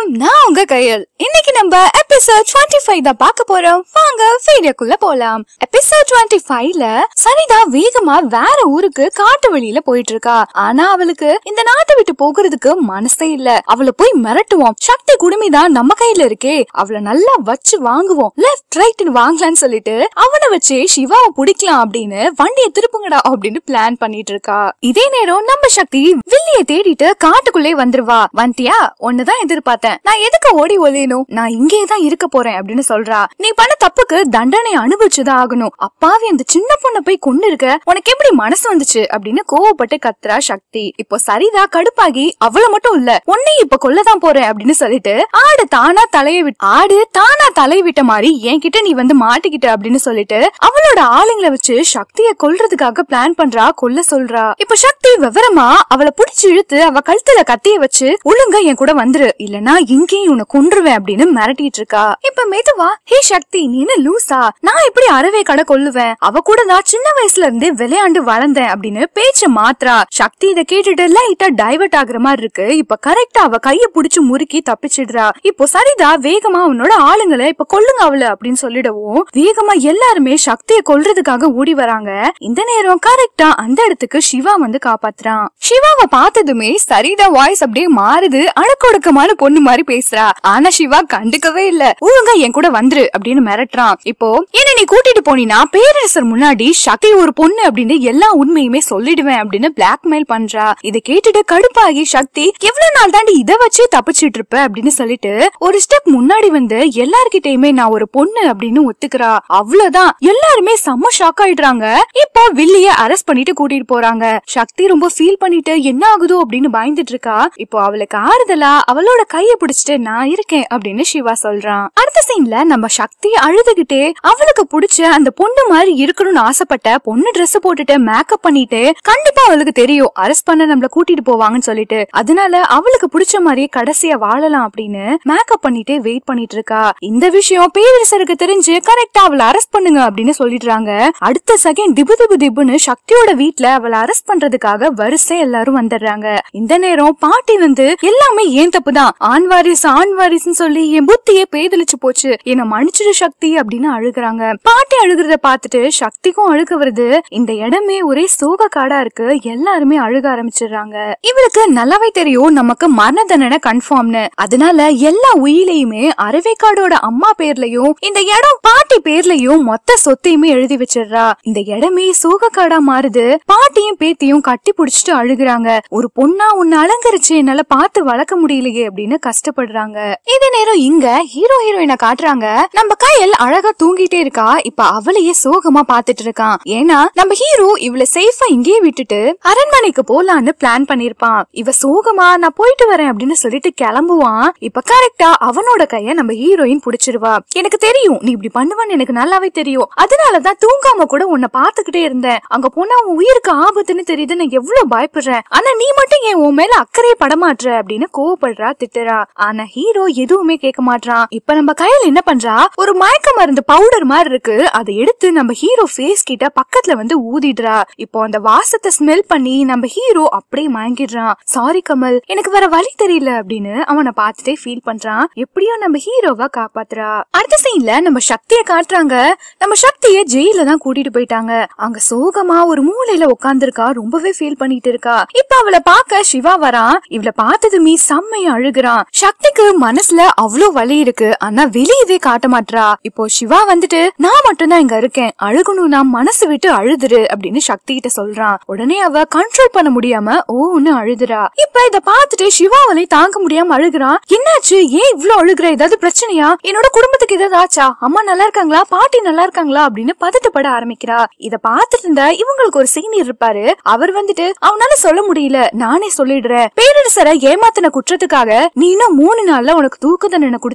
நான் உங்க கையல் இன்னைக்கு நம்ம எபிசோட் 25 தான் பார்க்க போறோம் வாங்க வீடியோக்குள்ள போலாம் எபிசோட் 25ல சரிதா வேகமா வேற ஊருக்கு காட்டு வழியில போயிட்டு இருக்கா ஆனா அவளுக்கு இந்த நாட்டை விட்டு போகிறதுக்கு மனசே இல்ல அவளை போய் மிரட்டுவோம் சக்தி குடுமி தான் நம்ம கையில இருக்கே அவளை நல்லா வச்சு வாங்குவோம் லெஃப்ட் ரைட் வாங்கலாம்னு சொல்லிட்டு அவனை வச்சு சிவாவை பிடிக்கலாம் அப்படின்னு வண்டியை திருப்புங்கடா அப்படின்னு பிளான் பண்ணிட்டு இருக்கா இதே நேரம் நம்ம சக்தி வில்லிய தேடிட்டு காட்டுக்குள்ளே வந்துருவா வந்தியா ஒண்ணுதான் எதிர்பார்த்தேன் நான் எதுக்கு ஓடி ஒளியணும் நான் இங்கே தான் இருக்க போறேன் அப்படின்னு சொல்றா நீ பண்ண தப்புக்கு தண்டனை அனுபவிச்சுதான் ஆகணும் அப்பாவி அந்த சின்ன பொண்ணை போய் கொண்டு இருக்க உனக்கு எப்படி மனசு வந்துச்சு அப்படின்னு கோவப்பட்டு கத்துறா சக்தி இப்போ சரிதா கடுப்பாகி அவளை மட்டும் இல்ல உன்னையும் இப்ப கொல்லதான் போறேன் அப்படின்னு சொல்லிட்டு ஆடு தானா தலையை விட்டு ஆடு தானா தலையை விட்ட மாதிரி என்கிட்ட நீ வந்து மாட்டிக்கிட்ட அப்படின்னு சொல்லிட்டு அவளோட ஆளுங்களை வச்சு சக்திய கொல்றதுக்காக பிளான் பண்றா கொல்ல சொல்றா இப்ப சக்தி விவரமா அவளை புடிச்சு இழுத்து அவ கழுத்துல கத்திய வச்சு ஒழுங்கா என் கூட வந்துரு இல்லனா இங்கேயும் உன்னை கொன்றுவேன் அப்படின்னு மிரட்டிட்டு இருக்கா இப்ப மெதுவா ஹே சக்தி நீ என்ன லூசா நான் எப்படி அறவே கடை கொல்லுவேன் அவ கூட நான் சின்ன வயசுல இருந்தே விளையாண்டு வளர்ந்தேன் அப்படின்னு பேச்ச மாத்ரா சக்தி இத கேட்டுட்டு லைட்டா டைவர்ட் ஆகுற மாதிரி இருக்கு இப்ப கரெக்டா அவ கைய புடிச்சு முறுக்கி தப்பிச்சிடுறா இப்போ சரிதா வேகமா அவனோட ஆளுங்களை இப்ப கொல்லுங்க அவள அப்படின்னு சொல்லிடவும் வேகமா எல்லாருமே சக்தியை கொல்றதுக்காக ஓடி வராங்க இந்த நேரம் கரெக்டா அந்த இடத்துக்கு சிவா வந்து காப்பாத்துறான் சிவாவை பார்த்ததுமே சரிதா வாய்ஸ் அப்படியே மாறுது அழக்கொடுக்கமான பொண்ணு மாதிரி பேசுறா ஆனா சிவா கண்டுக்கவே இல்ல ஒழுங்கா என் கூட வந்துரு அப்படின்னு மிரட்டுறான் இப்போ என்ன நீ கூட்டிட்டு போனீனா பேரரசர் முன்னாடி சக்தி ஒரு பொண்ணு அப்படின்னு எல்லா உண்மையுமே சொல்லிடுவேன் அப்படின்னு பிளாக்மெயில் பண்றா இதை கேட்டுட்டு கடுப்பாகி சக்தி எவ்வளவு நாள் தாண்டி இத வச்சு தப்பிச்சிட்டு இருப்ப அப்படின்னு சொல்லிட்டு ஒரு ஸ்டெப் முன்னாடி வந்து எல்லார்கிட்டயுமே நான் ஒரு பொண்ணு அப்படின்னு ஒத்துக்கிறா அவ்வளவுதான் எல்லாருமே செம்ம ஷாக் ஆயிடுறாங்க இப்போ வில்லிய அரெஸ்ட் பண்ணிட்டு கூட்டிட்டு போறாங்க சக்தி ரொம்ப ஃபீல் பண்ணிட்டு என்ன ஆகுதோ அப்படின்னு பயந்துட்டு இருக்கா இப்போ அவளுக்கு ஆறுதலா அவளோட கைய பிடிச்சிட்டு நான் இருக்கேன் அப்படின்னு சிவா சொல்றான் அடுத்த சீன்ல நம்ம சக்தி அழுதுகிட்டே அவளுக்கு பிடிச்ச அந்த பொண்ணு மாதிரி இருக்கணும்னு ஆசைப்பட்ட பொண்ணு Dress போட்டுட்டு மேக்கப் பண்ணிட்டு கண்டிப்பா அவளுக்கு தெரியும் அரெஸ்ட் பண்ண நம்மள கூட்டிட்டு போவாங்கன்னு சொல்லிட்டு அதனால அவளுக்கு பிடிச்ச மாதிரியே கடைசியா வாழலாம் அப்படின்னு மேக்கப் பண்ணிட்டு வெயிட் பண்ணிட்டு இருக்கா இந்த விஷயம் பேரரசருக்கு தெரிஞ்சு கரெக்டா அவளை அரெஸ்ட் பண்ணுங்க அப்படின்னு சொல்லிடுறாங்க அடுத்த செகண்ட் திபு திபு திபுன்னு சக்தியோட வீட்ல அவளை அரெஸ்ட் பண்றதுக்காக வரிசை எல்லாரும் வந்துடுறாங்க இந்த நேரம் பாட்டி வந்து எல்லாமே ஏன் தப்புதான் ஆண் வாரிசு ஆண் வாரிசுன்னு சொல்லி என் புத்தியே பேதலிச்சு போச்சு என்ன மன்னிச்சிடு சக்தி அப்படின்னு அழுகுறாங்க பாட்டி அழுகுறத பார்த்துட்டு சக்திக்கும் அழுக வருது இந்த இடமே ஒரே சோக காடா இருக்கு எல்லாருமே அழுக ஆரம்பிச்சிடுறாங்க இவளுக்கு நல்லாவே தெரியும் நமக்கு மரண தண்டனை கன்ஃபார்ம்னு அதனால எல்லா உயிலையுமே அரவேக்காடோட அம்மா பேர்லயும் இந்த இடம் பாட்டி பேர்லயும் மொத்த சொத்தையுமே எழுதி வச்சிடுறா இந்த இடமே சோக காடா மாறுது பாட்டியும் பேத்தியும் கட்டி புடிச்சிட்டு அழுகுறாங்க ஒரு பொண்ணா உன்னை அலங்கரிச்சு என்னால பார்த்து வளர்க்க முடியலையே அப்படின்னு கஷ்டப்படுறாங்க இதே நேரம் இங்க ஹீரோ ஹீரோயினை காட்டுறாங்க நம்ம கையல் அழகா தூங்கிட்டே இருக்கா இப்ப அவளையே சோகமா பாத்துட்டு இருக்கான் ஏன்னா நம்ம ஹீரோ இவள சேஃபா இங்கேயே விட்டுட்டு அரண்மனைக்கு போலான்னு பிளான் பண்ணிருப்பான் இவ சோகமா நான் போயிட்டு வரேன் அப்படின்னு சொல்லிட்டு கிளம்புவான் இப்ப கரெக்டா அவனோட கைய நம்ம ஹீரோயின் புடிச்சிருவா எனக்கு தெரியும் நீ இப்படி பண்ணுவான்னு எனக்கு நல்லாவே தெரியும் அதனாலதான் தூங்காம கூட உன்னை பாத்துக்கிட்டே இருந்தேன் அங்க போனா உன் உயிருக்கு ஆபத்துன்னு தெரியுது நான் எவ்வளவு பயப்படுறேன் ஆனா நீ மட்டும் ஏன் உன் மேல அக்கறையே படமாட்ற அப்படின்னு கோவப்படுறா திட்டுறா ஆனா ஹீரோ எதுவுமே கேட்க மாட்றான் இப்ப நம்ம கையில என்ன பண்றா ஒரு மயக்க மருந்து பவுடர் மாதிரி இருக்கு அதை எடுத்து நம்ம ஹீரோ ஃபேஸ் கிட்ட பக்கத்துல வந்து ஊதிடுறா இப்போ அந்த வாசத்தை ஸ்மெல் பண்ணி நம்ம ஹீரோ அப்படியே மயங்கிடுறான் சாரி கமல் எனக்கு வேற வழி தெரியல அப்படின்னு அவனை பார்த்துட்டே ஃபீல் பண்றான் எப்படியோ நம்ம ஹீரோவா காப்பாத்துறா அடுத்த சீன்ல நம்ம சக்திய காட்டுறாங்க நம்ம சக்திய ஜெயில தான் கூட்டிட்டு போயிட்டாங்க அங்க சோகமா ஒரு மூலையில உட்கார்ந்திருக்கா ரொம்பவே ஃபீல் பண்ணிட்டு இருக்கா இப்ப அவளை பார்க்க சிவா வரான் இவள பார்த்ததுமே செம்மையா அழுகுறான் சக்திக்கு மனசுல அவ்வளவு வலி இருக்கு ஆனா வெளியவே காட்ட மாட்றா இப்போ சிவா வந்துட்டு நான் மட்டும்தான் இங்க இருக்கேன் அழுகணும்னா மனசு விட்டு அழுதுரு அப்படின்னு சக்தி கிட்ட சொல்றான் உடனே அவ கண்ட்ரோல் பண்ண முடியாம ஓன்னு அழுதுறா இப்ப இத பார்த்துட்டு சிவாவலை தாங்க முடியாம அழுகுறான் என்னாச்சு ஏன் இவ்ளோ அழுகுற ஏதாவது பிரச்சனையா என்னோட குடும்பத்துக்கு ஏதாவது ஆச்சா அம்மா நல்லா இருக்காங்களா பாட்டி நல்லா இருக்காங்களா அப்படின்னு பதட்டப்பட ஆரம்பிக்கிறா இத பார்த்துட்டு இருந்தா இவங்களுக்கு ஒரு சீனியர் இருப்பாரு அவர் வந்துட்டு அவனால சொல்ல முடியல நானே சொல்லிடுறேன் பேரரசரை ஏமாத்தின குற்றத்துக்காக நீ இன்னும் மூணு நாள்ல உனக்கு தூக்கு தண்டனை கொடுத்திருக்காங்க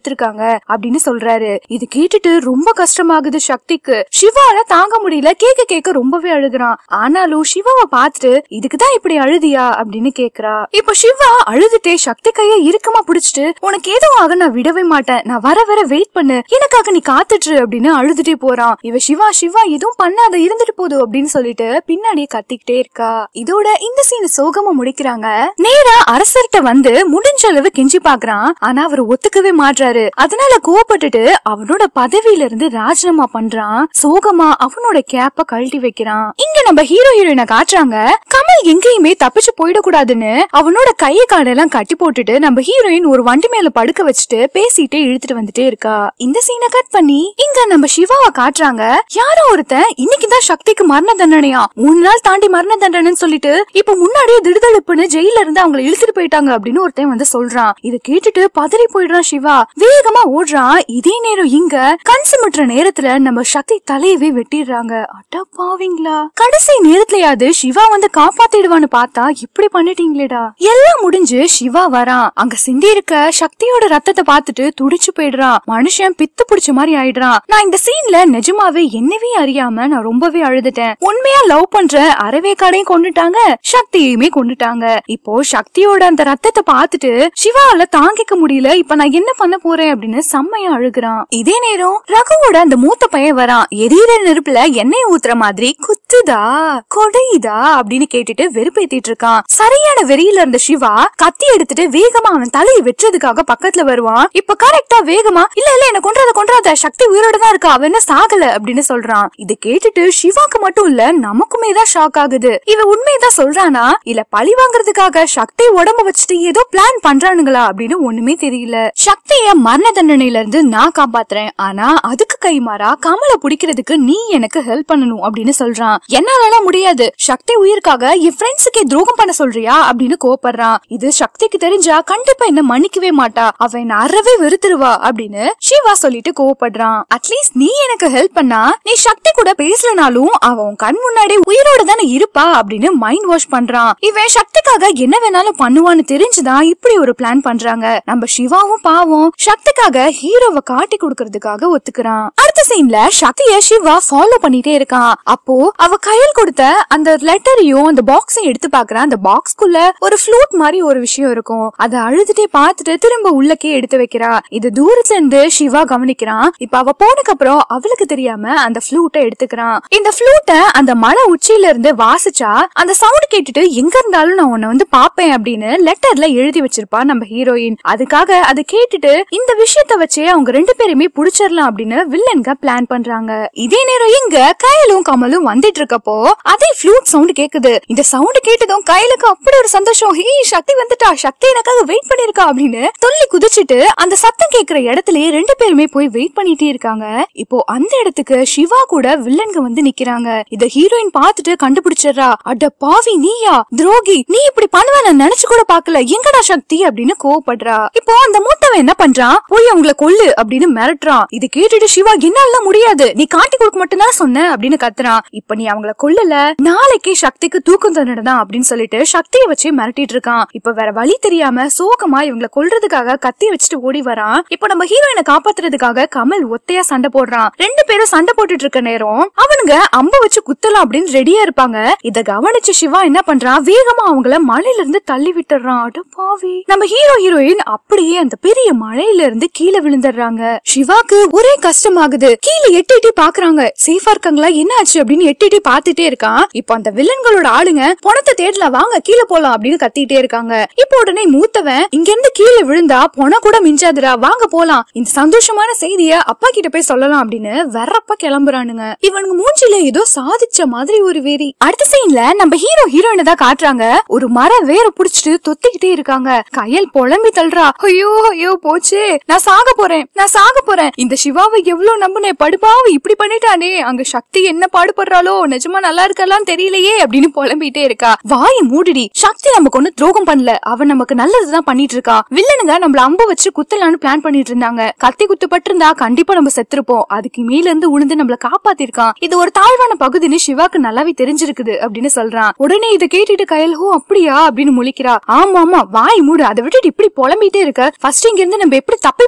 இருக்காங்க அப்படின்னு சொல்றாரு இது கேட்டுட்டு ரொம்ப கஷ்டமாகுது சக்திக்கு சிவால தாங்க முடியல கேட்க கேட்க ரொம்பவே அழுகுறான் ஆனாலும் சிவாவை பார்த்துட்டு இதுக்குதான் இப்படி அழுதியா அப்படின்னு கேக்குறா இப்போ சிவா அழுதுட்டே சக்தி கைய இறுக்கமா பிடிச்சிட்டு உனக்கு ஏதோ ஆக நான் விடவே மாட்டேன் நான் வர வர வெயிட் பண்ணு எனக்காக நீ காத்துட்டு அப்படின்னு அழுதுட்டே போறான் இவ சிவா சிவா எதுவும் பண்ணாத இருந்துட்டு போது அப்படின்னு சொல்லிட்டு பின்னாடியே கத்திக்கிட்டே இருக்கா இதோட இந்த சீன் சோகமா முடிக்கிறாங்க நேரா அரசர்கிட்ட வந்து முடிஞ்ச அளவு கெஞ்சி பாக்குறான் ஆனா அவர் ஒத்துக்கவே மாட்றாரு அதனால கோவப்பட்டுட்டு அவனோட பதவியில இருந்து ராஜினாமா பண்றான் சோகமா அவனோட கேப்ப கழட்டி வைக்கிறான் இங்க நம்ம ஹீரோ ஹீரோயினை காட்டுறாங்க கமல் எங்கேயுமே தப்பிச்சு போயிடக்கூடாதுன்னு அவனோட கைய காலெல்லாம் கட்டி போட்டுட்டு நம்ம ஹீரோயின் ஒரு வண்டி மேல படுக்க வச்சுட்டு பேசிட்டே இழுத்துட்டு வந்துட்டே இருக்கா இந்த சீனை கட் பண்ணி இங்க நம்ம சிவாவை காட்டுறாங்க யாரோ ஒருத்தன் இன்னைக்குதான் சக்திக்கு மரண தண்டனையா மூணு நாள் தாண்டி மரண தண்டனைன்னு சொல்லிட்டு இப்ப முன்னாடியே திடுதடுப்புன்னு ஜெயில இருந்து அவங்களை இழுத்துட்டு போயிட்டாங்க அப்படின்னு ஒருத்தன் வந்து சொல்றான் இத கேட்டுட்டு பதறி போயிடுறான் சிவா வேகமா ஓடுறான் இதே நேரம் இங்க கண் சிமிட்டுற நேரத்துல நம்ம சக்தி தலையவே வெட்டிடுறாங்க அட பாவீங்களா கடைசி நேரத்துலயாவது சிவா வந்து காப்பாத்திடுவான்னு பார்த்தா இப்படி பண்ணிட்டீங்களேடா எல்லாம் முடிஞ்சு சிவா வரான் அங்க சிந்தி இருக்க சக்தியோட ரத்தத்தை பார்த்துட்டு துடிச்சு போயிடுறான் மனுஷன் பித்து பிடிச்ச மாதிரி ஆயிடுறான் நான் இந்த சீன்ல நிஜமாவே என்னவே அறியாம நான் ரொம்பவே அழுதுட்டேன் உண்மையா லவ் பண்ற அறவே கடையும் கொண்டுட்டாங்க சக்தியுமே கொண்டுட்டாங்க இப்போ சக்தியோட அந்த ரத்தத்தை பார்த்துட்டு சிவாவால தாங்கிக்க முடியல இப்ப நான் என்ன பண்ண போறேன் அப்படின்னு செம்மையா அழுகுறான் இதே நேரம் ரகுவோட அந்த மூத்த பையன் வரான் எரியிற நெருப்புல எண்ணெய் ஊத்துற மாதிரி குத்துதா கொடையுதா அப்படின்னு கேட்டுட்டு வெறுப்பேத்திட்டு இருக்கான் சரியான வெறியில இருந்த சிவா கத்தி எடுத்துட்டு வேகமா அவன் தலையை வெட்டுறதுக்காக பக்கத்துல வருவான் இப்ப கரெக்டா வேகமா இல்ல இல்ல என்ன கொன்றாத கொன்றாத சக்தி உயிரோட தான் இருக்கா அவன் என்ன சாகல அப்படின்னு சொல்றான் இது கேட்டுட்டு சிவாக்கு மட்டும் இல்ல நமக்குமே தான் ஷாக் ஆகுது இவன் உண்மையதான் சொல்றானா இல்ல பழி வாங்குறதுக்காக சக்தி உடம்ப வச்சுட்டு ஏதோ பிளான் பண்றானுங்களா அப்படின்னு ஒண்ணுமே தெரியல சக்திய மரண தண்டனையில இருந்து நான் காப்பாத்துறேன் ஆனா அதுக்கு கைமாறா கமலை பிடிக்கிறதுக்கு நீ எனக்கு ஹெல்ப் பண்ணணும் அப்படின்னு சொல்றான் என்னாலலாம் முடியாது சக்தி உயிருக்காக என் ஃப்ரெண்ட்ஸுக்கே துரோகம் பண்ண சொல்றியா அப்படின்னு கோபப்படுறான் இது சக்திக்கு தெரிஞ்சா கண்டிப்பா என்ன மன்னிக்கவே மாட்டா அவ என்ன அறவே வெறுத்துருவா அப்படின்னு சிவா சொல்லிட்டு கோவப்படுறான் அட்லீஸ்ட் நீ எனக்கு ஹெல்ப் பண்ணா நீ சக்தி கூட பேசலனாலும் அவ உன் கண் முன்னாடி உயிரோட தானே இருப்பா அப்படின்னு மைண்ட் வாஷ் பண்றான் இவன் சக்திக்காக என்ன வேணாலும் பண்ணுவான்னு தெரிஞ்சுதான் இப்படி ஒரு பிளான் பண்றாங்க நம்ம சிவாவும் பாவம் சக்திக்காக ஹீரோவை காட்டி கொடுக்கறதுக்காக ஒத்துக்கிறான் அடுத்த சீன்ல சக்திய சிவா ஃபாலோ பண்ணிட்டே இருக்கான் அப்போ அவ கையில் கொடுத்த அந்த லெட்டரையும் அந்த பாக்ஸையும் எடுத்து பாக்குறான் அந்த பாக்ஸ்க்குள்ள ஒரு ஃப்ளூட் மாதிரி ஒரு விஷயம் இருக்கும் அதை அழுதுட்டே பார்த்துட்டு திரும்ப உள்ளக்கே எடுத்து வைக்கிறா இது தூரத்துல இருந்து சிவா கவனிக்கிறான் இப்ப அவ போனதுக்கு அப்புறம் அவளுக்கு தெரியாம அந்த ஃப்ளூட்டை எடுத்துக்கிறான் இந்த ஃப்ளூட்டை அந்த மலை உச்சியில இருந்து வாசிச்சா அந்த சவுண்ட் கேட்டுட்டு எங்க இருந்தாலும் நான் உன்னை வந்து பாப்பேன் அப்படின்னு லெட்டர்ல எழுதி வச்சிருப்பா நம்ம ஹீரோயின் அதுக்காக அதை கேட்டுட்டு இந்த விஷயத்த வச்சே அவங்க ரெண்டு பேருமே புடிச்சிடலாம் அப்படின்னு வில்லன்க பிளான் பண்றாங்க இதே நேரம் இங்க கையலும் கமலும் வந்துட்டு இருக்கப்போ அதே ஃப்ளூட் சவுண்ட் கேக்குது இந்த சவுண்ட் கேட்டதும் கையலுக்கு அப்படி ஒரு சந்தோஷம் ஹே சக்தி வந்துட்டா சக்தி எனக்காக வெயிட் பண்ணிருக்கா அப்படின்னு துள்ளி குதிச்சிட்டு அந்த சத்தம் கேக்குற இடத்துலயே ரெண்டு பேருமே போய் வெயிட் பண்ணிட்டே இருக்காங்க இப்போ அந்த இடத்துக்கு சிவா கூட வில்லன்க வந்து நிக்கிறாங்க இத ஹீரோயின் பார்த்துட்டு கண்டுபிடிச்சிடுறா அட பாவி நீயா துரோகி நீ இப்படி பண்ணுவ நான் நினைச்சு கூட பாக்கல எங்கடா சக்தி அப்படின்னு கோவப்படுறா இப்போ அந்த மூத்தவன் என்ன பண்றான் போய் அவங்கள கொல்லு அப்படின்னு மிரட்டுறான் இது கேட்டுட்டு சிவா என்னால முடியாது நீ காட்டி கொடுக்க மட்டும் தான் சொன்ன அப்படின்னு கத்துறான் இப்ப நீ அவங்கள கொல்லல நாளைக்கே சக்திக்கு தூக்கம் தண்டனை தான் அப்படின்னு சொல்லிட்டு சக்தியை வச்சு மிரட்டிட்டு இருக்கான் இப்ப வேற வழி தெரியாம சோகமா இவங்கள கொல்றதுக்காக கத்தி வச்சுட்டு ஓடி வரான் இப்போ நம்ம ஹீரோயினை காப்பாத்துறதுக்காக கமல் ஒத்தையா சண்டை போடுறான் ரெண்டு பேரும் சண்டை போட்டுட்டு இருக்க நேரம் அவனுங்க அம்ப வச்சு குத்தலாம் அப்படின்னு ரெடியா இருப்பாங்க இத கவனிச்சு சிவா என்ன பண்றான் வேகமா அவங்கள மலையில இருந்து தள்ளி விட்டுறான் அட பாவி நம்ம ஹீரோ ஹீரோயின் அப்படியே அந்த பெரிய மலையில இருந்து கீழே விழுந்துடுறாங்க சிவாக்கு ஒரே கஷ்டமாகுது கீழே எட்டி எட்டி பாக்குறாங்க சேஃபா இருக்காங்களா என்ன ஆச்சு அப்படின்னு எட்டி எட்டி பாத்துட்டே இருக்கான் இப்போ அந்த வில்லன்களோட ஆளுங்க பணத்தை தேடலாம் வாங்க கீழே போலாம் அப்படின்னு கத்திட்டே இருக்காங்க இப்போ உடனே மூத்தவன் இங்க இருந்து கீழே விழுந்தா பணம் கூட மிஞ்சாதுடா வாங்க போலாம் இந்த சந்தோஷமான செய்திய அப்பா கிட்ட போய் சொல்லலாம் அப்படின்னு வெறப்பா கிளம்புறானுங்க இவனுங்க மூஞ்சில ஏதோ சாதிச்ச மாதிரி ஒரு வெறி அடுத்த சீன்ல நம்ம ஹீரோ ஹீரோயினை தான் காட்டுறாங்க ஒரு மர வேற புடிச்சிட்டு தொத்திக்கிட்டே இருக்காங்க கையல் புலம்பி தள்ளுறா ஐயோ ஐயோ போச்சே நான் சாக போறேன் நான் சாக போறேன் இந்த சிவாவை எவ்வளவு நம்புனேன் படுபாவை இப்படி பண்ணிட்டானே அங்க சக்தி என்ன பாடுபடுறாளோ நிஜமா நல்லா இருக்கலாம் தெரியலையே அப்படின்னு புலம்பிட்டே இருக்கா வாய மூடிடி சக்தி நமக்கு ஒண்ணு துரோகம் பண்ணல அவன் நமக்கு நல்லதுதான் பண்ணிட்டு இருக்கா வில்லனுங்க நம்மள அம்பு வச்சு குத்தலான்னு பிளான் பண்ணிட்டு இருந்தாங்க கத்தி குத்து பட்டிருந்தா கண்டிப்பா நம்ம செத்துருப்போம் அதுக்கு மேல இருந்து உளுந்து நம்மள காப்பாத்திருக்கான் இது ஒரு தாழ்வான பகுதின்னு சிவாக்கு நல்லாவே தெரிஞ்சிருக்குது அப்படின்னு சொல்றான் உடனே இதை கேட்டுட்டு கயல் ஹோ அப்படியா அப்படின்னு முழிக்கிறா ஆமா ஆமா வாய் மூடு அதை விட்டுட்டு இப்படி புலம்பிட்டே இருக்க ஃபர்ஸ்ட் இங்க இருந்து நம்ம எப்படி தப்பி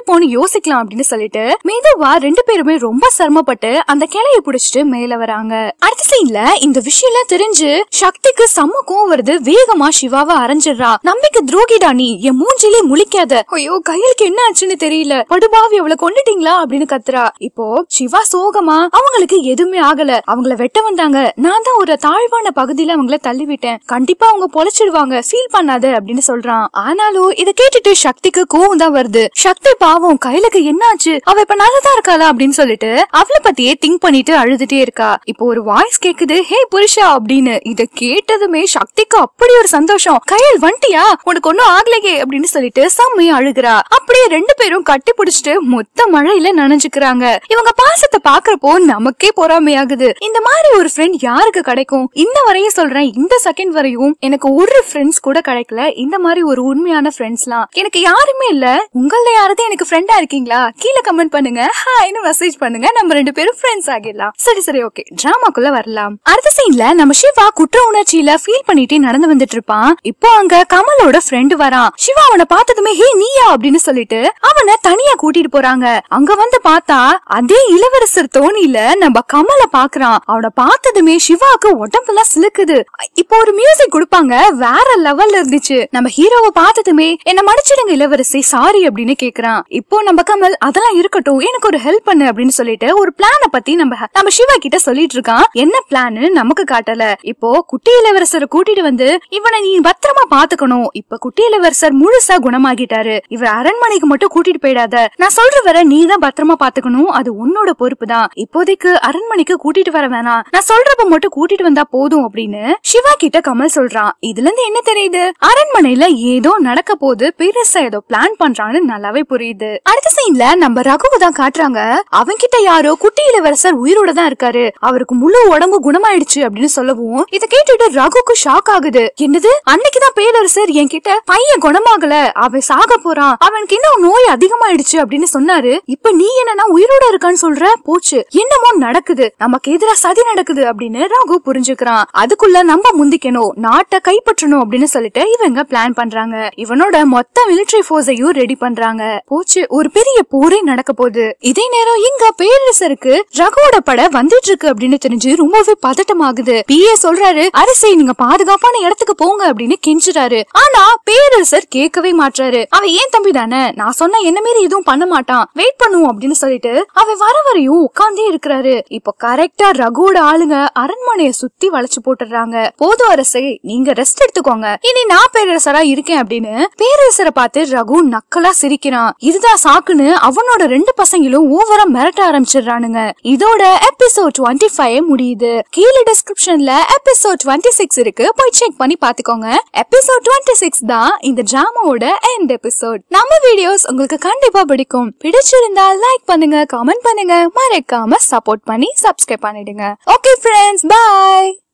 போன்னு யோசிக்கலாம் அப்படின்னு சொல்லிட்டு மெதுவா ரெண்டு பேருமே ரொம்ப சிரமப்பட்டு அந்த கிளைய புடிச்சிட்டு மேல வராங்க அடுத்த சீன்ல இந்த விஷயம் எல்லாம் தெரிஞ்சு சக்திக்கு செம்ம கோவம் வருது வேகமா சிவாவை அரைஞ்சிடுறா நம்பிக்கை துரோகிடா நீ என் மூஞ்சிலே முழிக்காத ஐயோ கையலுக்கு என்ன ஆச்சுன்னு தெரியல படுபாவி அவளை கொண்டுட்டீங்களா அப்படின்னு கத்துறா இப்போ சிவா சோகமா அவங்களுக்கு எதுவுமே ஆகல அவங்கள வெட்ட வந்தாங்க நான் தான் ஒரு தாழ்வான பகுதியில அவங்கள தள்ளி விட்டேன் கண்டிப்பா அவங்க பொழைச்சிடுவாங்க ஃபீல் பண்ணாத அப்படின்னு சொல்றான் ஆனாலும் இத கேட்டுட்டு சக்திக்கு கோவம் தான் வருது சக்தி பாவம் கையிலுக்கு என்னாச்சு அவ இப்ப நல்லதா இருக்காளா அப்படின்னு சொல்லிட்டு அவளை பத்தியே திங்க் பண்ணிட்டு அழுதுட்டே இருக்கா இப்போ ஒரு வாய்ஸ் கேக்குது ஹே புருஷா அப்படின்னு இத கேட்டதுமே சக்திக்கு அப்படி ஒரு சந்தோஷம் கையல் வந்துட்டியா உனக்கு ஒன்னும் ஆகலையே அப்படின்னு சொல்லிட்டு செம்மையா அழுகுறா அப்படியே ரெண்டு பேரும் கட்டி பிடிச்சிட்டு மொத்த மழையில நனைஞ்சுக்கிறாங்க இவங்க பாசத்தை பாக்குறப்போ நமக்கே பொறாமையாகுது இந்த மாதிரி ஒரு ஃப்ரெண்ட் யாருக்கு கிடைக்கும் இந்த வரையும் சொல்றேன் இந்த செகண்ட் வரையும் எனக்கு ஒரு ஃப்ரெண்ட்ஸ் கூட கிடைக்கல இந்த மாதிரி ஒரு உண்மையான ஃப்ரெண்ட்ஸ்லாம் எனக்கு யாருமே இல்ல உங்கள யாராவது எனக்கு ஃப்ரெண்டா இருக்கீங்களா கீழே கமெண்ட் பண்ணுங்க ஹாய்னு மெசேஜ் பண்ணுங்க நம்ம ரெண்டு பேரும் ஃப்ரெண்ட்ஸ் ஆகிடலாம் சரி சரி ஓகே டிராமாக்குள்ள வரலாம் அடுத்த சீன்ல நம்ம சிவா குற்ற உணர்ச்சியில ஃபீல் பண்ணிட்டு நடந்து வந்துட்டு இருப்பான் இப்போ அங்க கமலோட ஃப்ரெண்டு வரான் சிவா அவனை பார்த்ததுமே ஹே நீயா அப்படின்னு சொல்லிட்டு அவனை தனியா கூட்டிட்டு போறாங்க அங்க வந்து பார்த்தா அதே இளவரசர் தோணியில நம்ம கமல பாக்குறான் அவனை பார்த்ததுமே சிவாக்கு உடம்பெல்லாம் சிலுக்குது இப்போ ஒரு மியூசிக் கொடுப்பாங்க வேற லெவல்ல இருந்துச்சு நம்ம ஹீரோவை பார்த்ததுமே என்ன மன்னிச்சிடுங்க இளவரசி சாரி அப்படின்னு கேக்குறான் இப்போ நம்ம கமல் அதெல்லாம் இருக்கட்டும் எனக்கு ஒரு ஹெல்ப் பண்ணு அப்படின்னு சொல்லிட்டு ஒரு பிளான பத்தி நம்ம நம்ம சிவா கிட்ட சொல்லிட்டு இருக்கான் என்ன பிளான் நமக்கு காட்டல இப்போ குட்டி இளவரசரை கூட்டிட்டு வந்து இவனை நீ பத்திரமா பாத்துக்கணும் இப்ப குட்டி இளவரசர் முழுசா குணமாகிட்டாரு இவர் அரண்மனைக்கு மட்டும் கூட்டிட்டு போயிடாத நான் சொல்ற வர நீ தான் பத்திரமா பாத்துக்கணும் அது உன்னோட பொறுப்பு தான் இப்போதைக்கு அரண்மனைக்கு கூட்டிட்டு வர வேணாம் நான் சொல்றப்ப மட்டும் கூட்டிட்டு வந்தா போதும் அப்படின்னு சிவா கிட்ட கமல் சொல்றான் இதுல இருந்து என்ன தெரியுது அரண்மனையில ஏதோ நடக்க போது பெருசா ஏதோ பிளான் பண்றான்னு நல்லாவே புரியுது அடுத்த சீன்ல நம்ம ரகுவை தான் காட்டுறாங்க அவங்க கிட்ட யாரோ குட்டி இளவரசர் உயிரோட தான் இருக்காரு அவருக்கு முழு உடம்பு குணமாயிடுச்சு அப்படின்னு சொல்லவும் இத கேட்டுட்டு ரகுக்கு ஷாக் ஆகுது என்னது அன்னைக்குதான் பேரரசர் என்கிட்ட பையன் குணமாகல அவன் சாக போறான் அவனுக்கு இன்னும் நோய் அதிகமாயிடுச்சு அப்படின்னு சொன்னாரு இப்ப நீ என்னன்னா உயிரோட இருக்கான்னு சொல்ற போச்சு என்னமோ நடக்குது நமக்கு எதிரா சதி நடக்குது அப்படின்னு ரகு புரிஞ்சுக்கிறான் அதுக்குள்ள நம்ம முந்திக்கணும் நாட்டை கைப்பற்றணும் அப்படின்னு சொல்லிட்டு இவங்க பிளான் பண்றாங்க இவனோட மொத்த மிலிட்டரி போர்ஸையும் ரெடி பண்றாங்க போச்சு ஒரு பெரிய போரே நடக்க போகுது இதே நேரம் இங்க பேரரசருக்கு ரகுவோட பட வந்துட்டு இருக்கு அப்படின்னு தெரிஞ்சு ரொம்பவே பதட்டமாகுது பிஏ சொல்றாரு அரசே நீங்க பாதுகாப்பான இடத்துக்கு போங்க அப்படின்னு கெஞ்சுறாரு ஆனா பேரரசர் கேட்கவே மாட்டாரு அவன் ஏன் தம்பி தானே நான் சொன்ன என்ன மீறி எதுவும் பண்ண மாட்டான் வெயிட் பண்ணுவோம் அப்படின்னு சொல்லிட்டு அவன் வர வரையும் உட்கார்ந்தே இருக்கிறாரு இப்போ கரெக்டா ரகுவோட ஆளுங்க அரண்மனைய சுத்தி வளைச்சு போட்டுறாங்க போதும் அரசே நீங்க ரெஸ்ட் எடுத்துக்கோங்க இனி நான் பேரரசரா இருக்கேன் அப்படின்னு பேரரசரை பார்த்து ரகு நக்கலா சிரிக்கிறான் இதுதான் சாக்குன்னு அவனோட ரெண்டு பசங்களும் ஓவரா மிரட்ட ஆரம்பிச்சிடுறானுங்க இதோட எபிசோட் டுவெண்ட்டி ஃபைவ் முடியுது கீழே டிஸ்கிரிப்ஷன்ல எபிசோட் டுவெண்ட்டி சிக்ஸ் இருக்கு போய் செக் பண்ணி பாத்துக்கோங்க எபிசோட் டுவெண்ட்டி சிக்ஸ் தான் இந்த டிராமாவோட எண்ட் எபிசோட் நம்ம வீடியோஸ் உங்களுக்கு கண்டிப்பா பிடிக்கும் பிடிச்சிருந்தா லைக் பண்ணுங்க கமெண்ட் பண்ணுங்க மறக்காம சப்போர்ட் பண்ணி சப்ஸ்கிரைப் பண்ணிடுங்க ஓகே ஃப்ரெண்ட்ஸ் பாய்